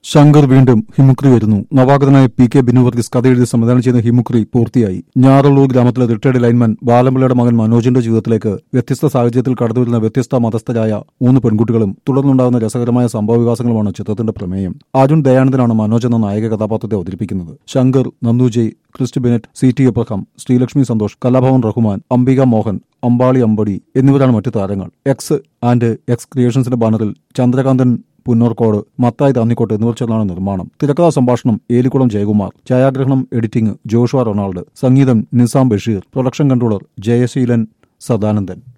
ശങ്കർ വീണ്ടും ഹിമുക്രി വരുന്നു നവാഗതനായ പി കെ ബിനു വർഗീസ് കഥ എഴുതി സംവിധാനം ചെയ്യുന്ന ഹിമുക്രി പൂർത്തിയായി ഞാറള്ളൂർ ഗ്രാമത്തിലെ റിട്ടയർഡ് ലൈൻമാൻ ബാലമ്പിള്ളയുടെ മകൻ മനോജിന്റെ ജീവിതത്തിലേക്ക് വ്യത്യസ്ത സാഹചര്യത്തിൽ കടന്നുവരുന്ന വ്യത്യസ്ത മതസ്ഥരായ മൂന്ന് പെൺകുട്ടികളും തുടർന്നുണ്ടാകുന്ന രസകരമായ സംഭവവികാസങ്ങളുമാണ് ചിത്രത്തിന്റെ പ്രമേയം അരുൺ ദയാനന്ദനാണ് മനോജ് എന്ന നായക കഥാപാത്രത്തെ അവതരിപ്പിക്കുന്നത് ശങ്കർ നന്ദു ജയ് ക്രിസ്റ്റ് ബെനറ്റ് സി ടി എബ്രഹാം ശ്രീലക്ഷ്മി സന്തോഷ് കലാഭവൻ റഹ്മാൻ അംബിക മോഹൻ അമ്പാളി അമ്പടി എന്നിവരാണ് മറ്റു താരങ്ങൾ എക്സ് ആൻഡ് എക്സ് ക്രിയേഷൻസിന്റെ ബാനറിൽ ചന്ദ്രകാന്തൻ പുന്നോർക്കോട് മത്തായി താന്നിക്കോട്ട് എന്നിവർ ചേർന്നാണ് നിർമ്മാണം തിരക്കഥാ സംഭാഷണം ഏലിക്കുളം ജയകുമാർ ഛായാഗ്രഹണം എഡിറ്റിംഗ് ജോഷുവ റൊണാൾഡ് സംഗീതം നിസാം ബഷീർ പ്രൊഡക്ഷൻ കൺട്രോളർ ജയശീലൻ സദാനന്ദൻ